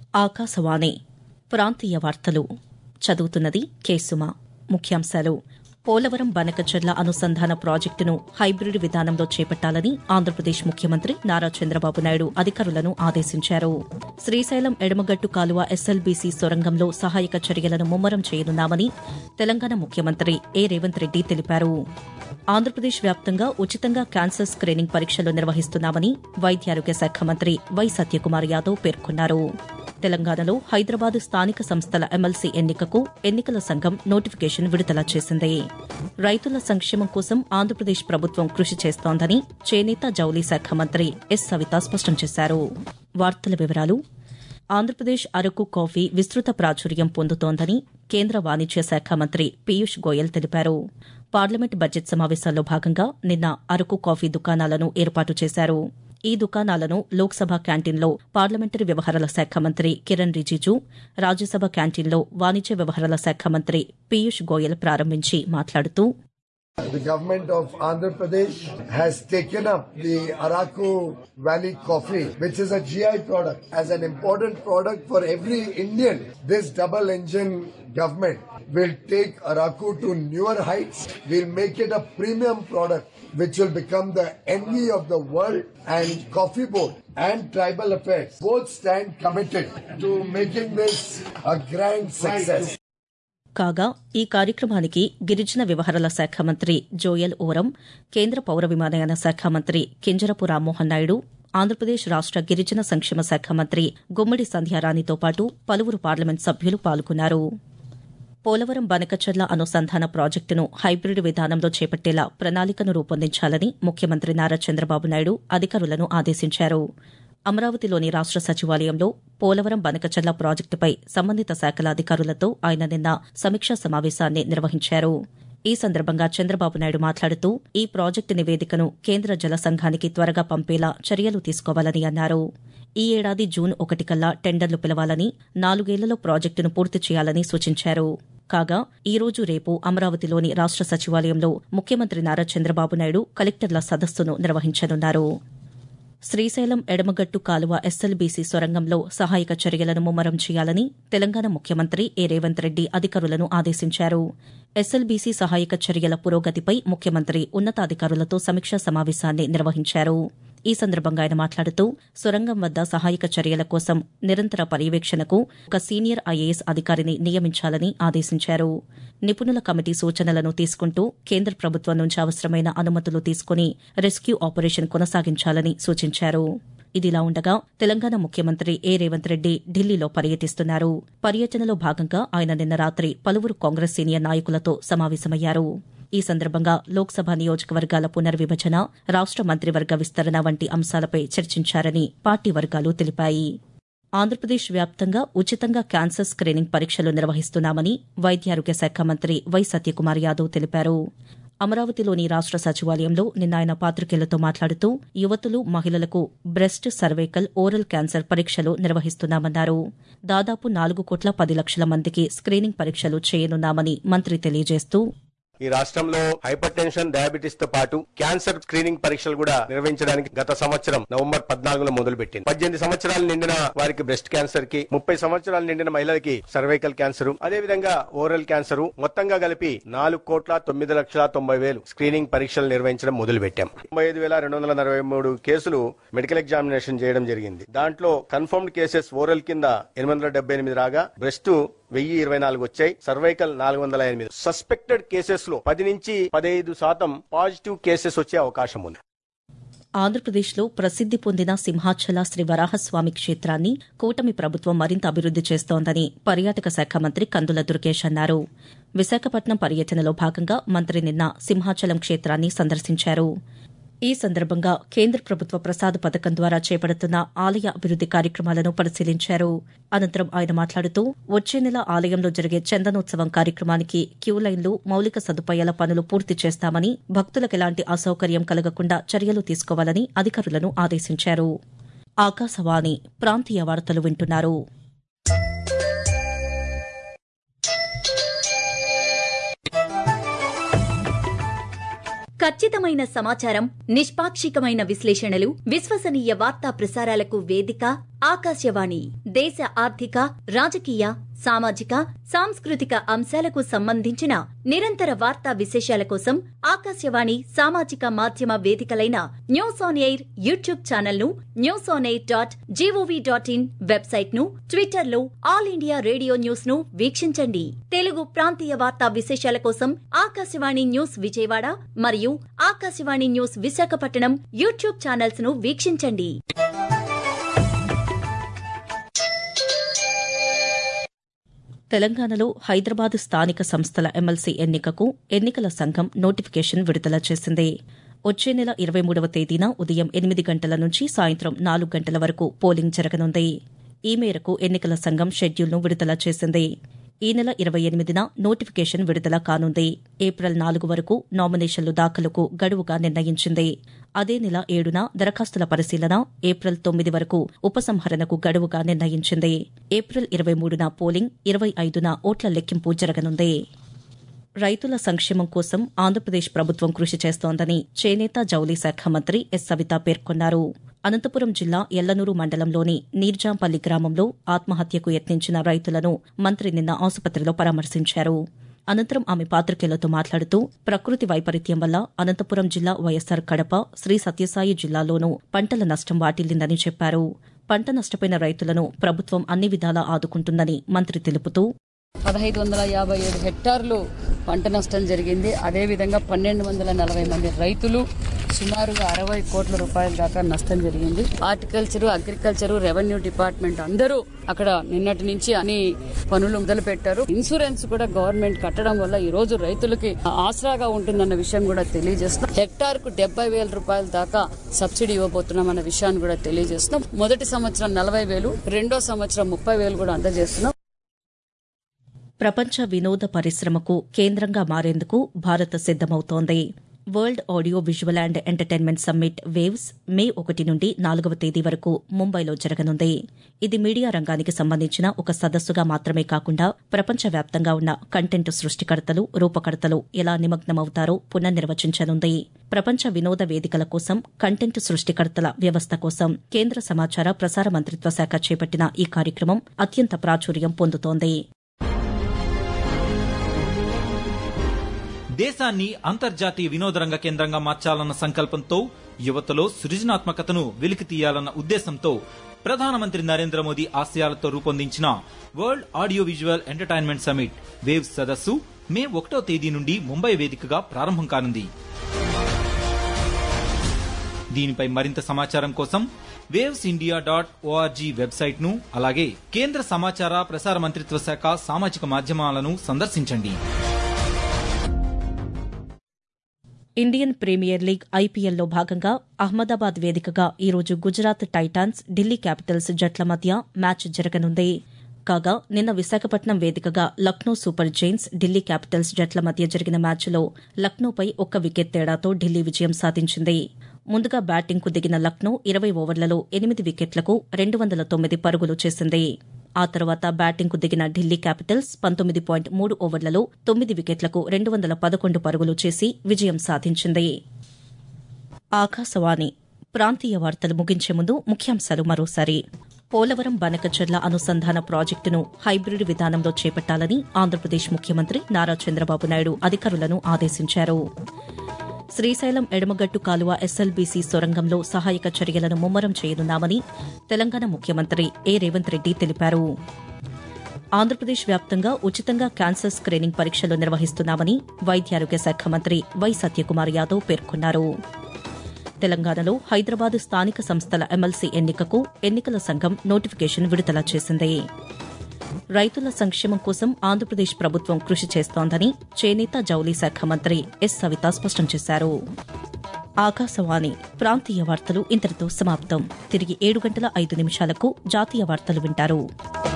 ఆకాశవాణి ప్రాంతీయ వార్తలు చదువుతున్నది కేసుమ ముఖ్యాంశాలు పోలవరం బనకచెర్ల అనుసంధాన ప్రాజెక్టును హైబ్రిడ్ విధానంలో చేపట్టాలని ఆంధ్రప్రదేశ్ ముఖ్యమంత్రి నారా చంద్రబాబు నాయుడు అధికారులను ఆదేశించారు శ్రీశైలం ఎడమగట్టు కాలువ ఎస్ఎల్బీసీ సొరంగంలో సహాయక చర్యలను ముమ్మరం చేయనున్నామని తెలంగాణ ముఖ్యమంత్రి ఏ రేవంత్ రెడ్డి తెలిపారు ఆంధ్రప్రదేశ్ వ్యాప్తంగా ఉచితంగా క్యాన్సర్ స్క్రీనింగ్ పరీక్షలు నిర్వహిస్తున్నామని వైద్యారోగ్య శాఖ మంత్రి వై సత్యకుమార్ యాదవ్ పేర్కొన్నారు తెలంగాణలో హైదరాబాద్ స్థానిక సంస్థల ఎమ్మెల్సీ ఎన్నికకు ఎన్నికల సంఘం నోటిఫికేషన్ విడుదల చేసింది రైతుల సంక్షేమం కోసం ఆంధ్రప్రదేశ్ ప్రభుత్వం కృషి చేస్తోందని చేనేత జౌళి శాఖ మంత్రి ఎస్ సవిత స్పష్టం చేశారు వార్తల వివరాలు ఆంధ్రప్రదేశ్ అరకు కాఫీ విస్తృత ప్రాచుర్యం పొందుతోందని కేంద్ర వాణిజ్య శాఖ మంత్రి పీయూష్ గోయల్ తెలిపారు పార్లమెంట్ బడ్జెట్ సమావేశాల్లో భాగంగా నిన్న అరకు కాఫీ దుకాణాలను ఏర్పాటు చేశారు ఈ దుకాణాలను లోక్సభ క్యాంటీన్లో పార్లమెంటరీ వ్యవహారాల శాఖ మంత్రి కిరణ్ రిజిజు రాజ్యసభ క్యాంటీన్లో వాణిజ్య వ్యవహారాల శాఖ మంత్రి పీయూష్ గోయల్ ప్రారంభించి మాట్లాడుతూ The government of Andhra Pradesh has taken up the Araku Valley coffee, which is a GI product, as an important product for every Indian. This double engine government will take Araku to newer heights. We'll make it a premium product which will become the envy of the world and Coffee Board and Tribal Affairs both stand committed to making this a grand success. కాగా ఈ కార్యక్రమానికి గిరిజన వ్యవహారాల శాఖ మంత్రి జోయల్ ఓరం కేంద్ర పౌర విమానయాన శాఖ మంత్రి కింజరపు రామ్మోహన్ నాయుడు ఆంధ్రప్రదేశ్ రాష్ట గిరిజన సంక్షేమ శాఖ మంత్రి గుమ్మడి సంధ్యారాణితో పాటు పలువురు పార్లమెంట్ సభ్యులు పాల్గొన్నారు పోలవరం బనకచర్ల అనుసంధాన ప్రాజెక్టును హైబ్రిడ్ విధానంలో చేపట్టేలా ప్రణాళికను రూపొందించాలని ముఖ్యమంత్రి నారా చంద్రబాబు నాయుడు అధికారులను ఆదేశించారు అమరావతిలోని రాష్ట సచివాలయంలో పోలవరం బనకచర్ల ప్రాజెక్టుపై సంబంధిత శాఖల అధికారులతో ఆయన నిన్న సమీక్షా సమావేశాన్ని నిర్వహించారు ఈ సందర్భంగా చంద్రబాబు నాయుడు మాట్లాడుతూ ఈ ప్రాజెక్టు నివేదికను కేంద్ర జల సంఘానికి త్వరగా పంపేలా చర్యలు తీసుకోవాలని అన్నారు ఈ ఏడాది జూన్ ఒకటి కల్లా టెండర్లు పిలవాలని నాలుగేళ్లలో ప్రాజెక్టును పూర్తి చేయాలని సూచించారు కాగా ఈ రోజు రేపు అమరావతిలోని రాష్ట సచివాలయంలో ముఖ్యమంత్రి నారా చంద్రబాబు నాయుడు కలెక్టర్ల సదస్సును నిర్వహించనున్నారు శ్రీశైలం ఎడమగట్టు కాలువ ఎస్ఎల్బీసీ సొరంగంలో సహాయక చర్యలను ముమ్మరం చేయాలని తెలంగాణ ముఖ్యమంత్రి ఏ రేవంత్ రెడ్డి అధికారులను ఆదేశించారు ఎస్ఎల్బీసీ సహాయక చర్యల పురోగతిపై ముఖ్యమంత్రి ఉన్నతాధికారులతో సమీక్షా సమావేశాన్ని నిర్వహించారు ఈ సందర్భంగా ఆయన మాట్లాడుతూ సొరంగం వద్ద సహాయక చర్యల కోసం నిరంతర పర్యవేక్షణకు ఒక సీనియర్ ఐఏఎస్ అధికారిని నియమించాలని ఆదేశించారు నిపుణుల కమిటీ సూచనలను తీసుకుంటూ కేంద్ర ప్రభుత్వం నుంచి అవసరమైన అనుమతులు తీసుకుని రెస్క్యూ ఆపరేషన్ కొనసాగించాలని సూచించారు ఇదిలా ఉండగా తెలంగాణ ముఖ్యమంత్రి ఏ రేవంత్ రెడ్డి ఢిల్లీలో పర్యటిస్తున్నారు పర్యటనలో భాగంగా ఆయన నిన్న రాత్రి పలువురు కాంగ్రెస్ సీనియర్ నాయకులతో సమావేశమయ్యారు ఈ సందర్భంగా లోక్సభ నియోజకవర్గాల పునర్విభజన రాష్ట మంత్రివర్గ విస్తరణ వంటి అంశాలపై చర్చించారని పార్టీ వర్గాలు తెలిపాయి ఆంధ్రప్రదేశ్ వ్యాప్తంగా ఉచితంగా క్యాన్సర్ స్క్రీనింగ్ పరీక్షలు నిర్వహిస్తున్నామని వైద్యారోగ్య శాఖ మంత్రి వై సత్యకుమార్ యాదవ్ తెలిపారు అమరావతిలోని రాష్ట సచివాలయంలో నిన్న ఆయన పాతికేయులతో మాట్లాడుతూ యువతులు మహిళలకు బ్రెస్ట్ సర్వైకల్ ఓరల్ క్యాన్సర్ పరీక్షలు నిర్వహిస్తున్నామన్నారు దాదాపు నాలుగు కోట్ల పది లక్షల మందికి స్క్రీనింగ్ పరీక్షలు చేయనున్నామని మంత్రి తెలియజేస్తూ ఈ రాష్ట్రంలో హైపర్ టెన్షన్ డయాబెటీస్ తో పాటు క్యాన్సర్ స్క్రీనింగ్ పరీక్షలు కూడా నిర్వహించడానికి గత సంవత్సరం నవంబర్ పద్నాలుగులో మొదలు పెట్టింది పద్దెనిమిది సంవత్సరాలు నిండిన వారికి బ్రెస్ట్ క్యాన్సర్ కి ముప్పై సంవత్సరాలు నిండిన మహిళలకి సర్వైకల్ క్యాన్సర్ అదే విధంగా ఓరల్ క్యాన్సర్ మొత్తంగా కలిపి నాలుగు కోట్ల తొమ్మిది లక్షల తొంభై వేలు స్క్రీనింగ్ పరీక్షలు నిర్వహించడం మొదలు పెట్టాం తొంభై ఐదు వేల రెండు వందల నలభై మూడు కేసులు మెడికల్ ఎగ్జామినేషన్ చేయడం జరిగింది దాంట్లో కన్ఫర్మ్డ్ కేసెస్ ఓరల్ కింద ఎనిమిది వందల డెబ్బై ఎనిమిది రాగా బ్రెస్ట్ వెయ్యి ఇరవై నాలుగు వచ్చాయి సర్వైకల్ నాలుగు వందల ఎనిమిది సస్పెక్టెడ్ కేసెస్ లో పది నుంచి పదహైదు శాతం పాజిటివ్ కేసెస్ వచ్చే అవకాశం ఉంది ఆంధ్రప్రదేశ్లో ప్రసిద్ది పొందిన సింహాచల శ్రీ వరాహస్వామి క్షేత్రాన్ని కూటమి ప్రభుత్వం మరింత అభివృద్ది చేస్తోందని పర్యాటక శాఖ మంత్రి కందుల దుర్గేష్ అన్నారు విశాఖపట్నం పర్యటనలో భాగంగా మంత్రి నిన్న సింహాచలం క్షేత్రాన్ని సందర్శించారు ఈ సందర్భంగా కేంద్ర ప్రభుత్వ ప్రసాద్ పథకం ద్వారా చేపడుతున్న ఆలయ అభివృద్ది కార్యక్రమాలను పరిశీలించారు అనంతరం ఆయన మాట్లాడుతూ వచ్చే నెల ఆలయంలో జరిగే చందనోత్సవం కార్యక్రమానికి క్యూ లైన్లు మౌలిక సదుపాయాల పనులు పూర్తి చేస్తామని భక్తులకు ఎలాంటి అసౌకర్యం కలగకుండా చర్యలు తీసుకోవాలని అధికారులను ఆదేశించారు ఆకాశవాణి ప్రాంతీయ వార్తలు వింటున్నారు ఖచ్చితమైన సమాచారం నిష్పాక్షికమైన విశ్లేషణలు విశ్వసనీయ వార్తా ప్రసారాలకు వేదిక ఆకాశవాణి దేశ ఆర్థిక రాజకీయ సామాజిక సాంస్కృతిక అంశాలకు సంబంధించిన నిరంతర వార్తా విశేషాల కోసం ఆకాశవాణి సామాజిక మాధ్యమ వేదికలైన news on air YouTube channel ను news on air dot G O V dot in website ను ట్విట్టర్ లో ఆల్ ఇండియా రేడియో న్యూస్ ను వీక్షించండి తెలుగు ప్రాంతీయ వార్తా విశేషాల కోసం ఆకాశవాణి న్యూస్ విజయవాడ మరియు Akashvani news Visakhapatnam YouTube channels ను వీక్షించండి తెలంగాణలో హైదరాబాద్ స్థానిక సంస్థల ఎమ్మెల్సీ ఎన్నికకు ఎన్నికల సంఘం నోటిఫికేషన్ విడుదల చేసింది వచ్చే నెల ఇరవై మూడవ తేదీన ఉదయం ఎనిమిది గంటల నుంచి సాయంత్రం నాలుగు గంటల వరకు పోలింగ్ జరగనుంది ఈ మేరకు ఎన్నికల సంఘం షెడ్యూల్ను విడుదల చేసింది ఈ నెల ఇరవై ఎనిమిదిన నోటిఫికేషన్ విడుదల కానుంది ఏప్రిల్ నాలుగు వరకు నామినేషన్లు దాఖలుకు గడువుగా నిర్ణయించింది అదే నెల ఏడున దరఖాస్తుల పరిశీలన ఏప్రిల్ తొమ్మిది వరకు ఉపసంహరణకు గడువుగా నిర్ణయించింది ఏప్రిల్ ఇరవై మూడున పోలింగ్ ఇరవై ఐదున ఓట్ల లెక్కింపు జరగనుంది రైతుల సంక్షేమం కోసం ఆంధ్రప్రదేశ్ ప్రభుత్వం కృషి చేస్తోందని చేనేత జౌళి శాఖ మంత్రి ఎస్ సవిత పేర్కొన్నారు అనంతపురం జిల్లా ఎల్లనూరు మండలంలోని నీర్జాంపల్లి గ్రామంలో ఆత్మహత్యకు యత్నించిన రైతులను మంత్రి నిన్న ఆసుపత్రిలో పరామర్శించారు అనంతరం ఆమె పాత్రికేయులతో మాట్లాడుతూ ప్రకృతి వైపరీత్యం వల్ల అనంతపురం జిల్లా వైఎస్సార్ కడప శ్రీ సత్యసాయి జిల్లాలోనూ పంటల నష్టం వాటిల్లిందని చెప్పారు పంట నష్టపోయిన రైతులను ప్రభుత్వం అన్ని విధాలా ఆదుకుంటుందని మంత్రి తెలుపుతూ పదహైదు వందల యాభై ఏడు హెక్టార్లు పంట నష్టం జరిగింది అదేవిధంగా పన్నెండు వందల నలభై మంది రైతులు సుమారుగా అరవై కోట్ల రూపాయల దాకా నష్టం జరిగింది హార్టికల్చర్ అగ్రికల్చర్ రెవెన్యూ డిపార్ట్మెంట్ అందరూ అక్కడ నిన్నటి నుంచి అన్ని పనులు మొదలు పెట్టారు ఇన్సూరెన్స్ కూడా గవర్నమెంట్ కట్టడం వల్ల ఈ రోజు రైతులకి ఆసరాగా ఉంటుందన్న విషయం కూడా తెలియజేస్తున్నాం హెక్టార్ కు డెబ్బై వేల రూపాయల దాకా సబ్సిడీ ఇవ్వబోతున్నాం అన్న విషయాన్ని కూడా తెలియజేస్తున్నాం మొదటి సంవత్సరం నలభై వేలు రెండో సంవత్సరం ముప్పై వేలు కూడా అందజేస్తున్నాం ప్రపంచ వినోద పరిశ్రమకు కేంద్రంగా మారేందుకు భారత్ సిద్దమవుతోంది World Audio Visual and Entertainment Summit Waves May ఒకటి నుండి నాలుగవ తేదీ వరకు ముంబైలో జరగనుంది ఇది మీడియా రంగానికి సంబంధించిన ఒక సదస్సుగా మాత్రమే కాకుండా ప్రపంచవ్యాప్తంగా ఉన్న కంటెంట్ సృష్టికర్తలు రూపకర్తలు ఎలా నిమగ్నమవుతారో పునర్నిర్వచించనుంది ప్రపంచ వినోద వేదికల కోసం కంటెంట్ సృష్టికర్తల వ్యవస్థ కోసం కేంద్ర సమాచార ప్రసార మంత్రిత్వ శాఖ చేపట్టిన ఈ కార్యక్రమం అత్యంత ప్రాచుర్యం పొందుతోంది దేశాన్ని అంతర్జాతీయ వినోదరంగ కేంద్రంగా మార్చాలన్న సంకల్పంతో యువతలో సృజనాత్మకతను వెలికి తీయాలన్న ఉద్దేశంతో ప్రధానమంత్రి నరేంద్ర మోదీ ఆశయాలతో రూపొందించిన World Audio Visual Entertainment Summit Waves సదస్సు మే ఒకటో తేదీ నుండి ముంబై వేదికగా ప్రారంభం కానుంది దీనిపై మరింత సమాచారం కోసం Waves India dot O R G website ను అలాగే కేంద్ర సమాచార ప్రసార మంత్రిత్వ శాఖ సామాజిక మాధ్యమాలను సందర్శించండి ఇండియన్ ప్రీమియర్ లీగ్ ఐపీఎల్లో భాగంగా అహ్మదాబాద్ వేదికగా ఈరోజు గుజరాత్ టైటాన్స్ ఢిల్లీ క్యాపిటల్స్ జట్ల మధ్య మ్యాచ్ జరగనుంది కాగా నిన్న విశాఖపట్నం వేదికగా Lucknow Super Giants Delhi Capitals జట్ల మధ్య జరిగిన మ్యాచ్లో లక్నోపై ఒక్క వికెట్ తేడాతో ఢిల్లీ విజయం సాధించింది ముందుగా బ్యాటింగ్కు దిగిన లక్నో ఇరవై ఓవర్లలో ఎనిమిది వికెట్లకు రెండు వందల తొమ్మిది పరుగులు చేసింది ఆ తర్వాత బ్యాటింగ్కు దిగిన ఢిల్లీ క్యాపిటల్స్ పంతొమ్మిది పాయింట్ మూడు ఓవర్లలో తొమ్మిది వికెట్లకు రెండు వందల పదకొండు పరుగులు చేసి విజయం సాధించింది ఆకాశవాణి ప్రాంతీయ వార్తలు ముగించే ముందు ముఖ్యాంశాలు మరోసారి పోలవరం బనకచర్ల అనుసంధాన ప్రాజెక్టును హైబ్రిడ్ విధానంలో చేపట్టాలని ఆంధ్రప్రదేశ్ ముఖ్యమంత్రి నారా చంద్రబాబు నాయుడు అధికారులను ఆదేశించారు శ్రీశైలం ఎడమగట్టు కాలువ ఎస్ఎల్బీసీ సొరంగంలో సహాయక చర్యలను ముమ్మరం చేయనున్నామని తెలంగాణ ముఖ్యమంత్రి ఏ రేవంత్ రెడ్డి తెలిపారు ఆంధ్రప్రదేశ్ వ్యాప్తంగా ఉచితంగా క్యాన్సర్ స్క్రీనింగ్ పరీక్షలు నిర్వహిస్తున్నామని వైద్యారోగ్య శాఖ మంత్రి వై సత్యకుమార్ యాదవ్ పేర్కొన్నారు తెలంగాణలో హైదరాబాద్ స్థానిక సంస్థల ఎమ్మెల్సీ ఎన్నికకు ఎన్నికల సంఘం నోటిఫికేషన్ విడుదల చేసింది రైతుల సంక్షేమం కోసం ఆంధ్రప్రదేశ్ ప్రభుత్వం కృషి చేస్తోందని చేనేత జౌళి శాఖ మంత్రి ఎస్ సవిత స్పష్టం చేశారు ఆకాశవాణి ప్రాంతీయ వార్తలు ఇంతటితో సమాప్తం తిరిగి ఏడు గంటల ఐదు నిమిషాలకు జాతీయ వార్తలు వింటారు